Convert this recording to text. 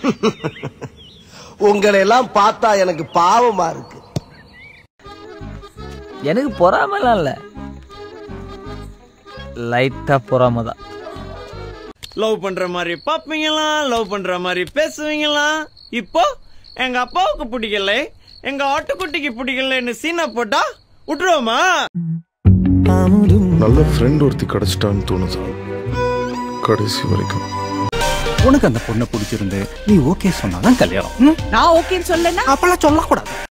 உங்களை எல்லாம் பார்த்தா எனக்கு பாவமா இருக்கு எனக்கு பொறாமலாம் இல்ல லைட்டா பொறாம தான் லவ் பண்ற மாதிரி பாப்பீங்களா லவ் பண்ற மாதிரி பேசுவீங்களா இப்போ எங்க அப்பாவுக்கு பிடிக்கல எங்க ஆட்டுக்குட்டிக்கு பிடிக்கலன்னு சீனை போட்டா விட்டுருவோமா நல்ல ஃப்ரெண்ட் ஒருத்தி கிடைச்சிட்டான்னு தோணுது கடைசி வரைக்கும் உனக்கு அந்த பொண்ணை பிடிச்சிருந்து நீ ஓகே சொன்னாதான் கல்யாணம் நான் ஓகேன்னு சொல்லனா அப்பெல்லாம் சொல்லக்கூடாது